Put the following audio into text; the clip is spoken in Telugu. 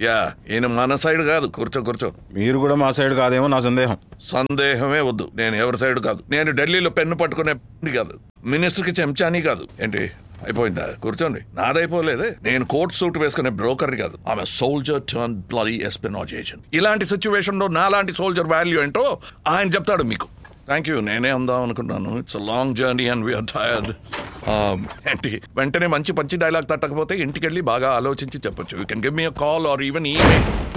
యా ఈయన మన సైడ్ కాదు కూర్చో కూర్చో మీరు కూడా మా సైడ్ కాదేమో నా సందేహం సందేహమే వద్దు నేను ఎవరి సైడ్ కాదు నేను ఢిల్లీలో పెన్ను పట్టుకునే కాదు మినిస్టర్కి చెంచాని కాదు ఏంటి అయిపోయిందా కూర్చోండి నాదైపోలేదే నేను కోట్ సూట్ వేసుకునే బ్రోకర్ కాదు ఆమె soldier turn bloody espionage agent ఇలాంటి సిచ్యువేషన్ లో నాలాంటి సోల్జర్ వాల్యూ ఏంటో ఆయన చెప్తాడు మీకు థ్యాంక్ యూ నేనే అందాం అనుకున్నాను it's long journey and we are tired ఏంటి వెంటనే మంచి పంచి డైలాగ్ తట్టకపోతే ఇంటికి వెళ్ళి బాగా ఆలోచించి చెప్పొచ్చు you can give me a call or even email